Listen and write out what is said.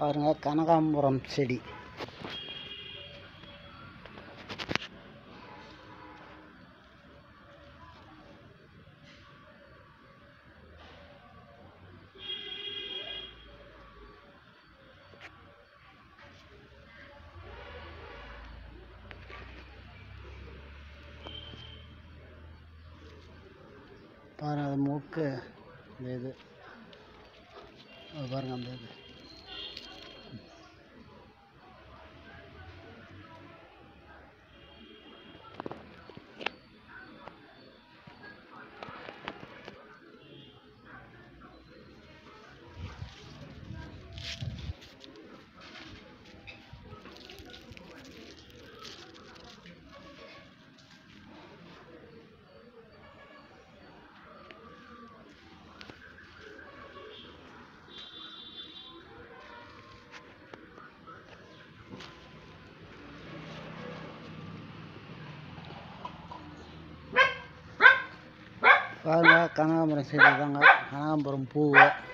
பாருங்கள் கனகாம்பரம் செடி பாருங்கள் அது மூக்கு இந்த இது அது பாருங்கள் அந்த இது பாருங்கள் கனகாம்பரம் செடி தாங்க கனகாம்பரம் பூவு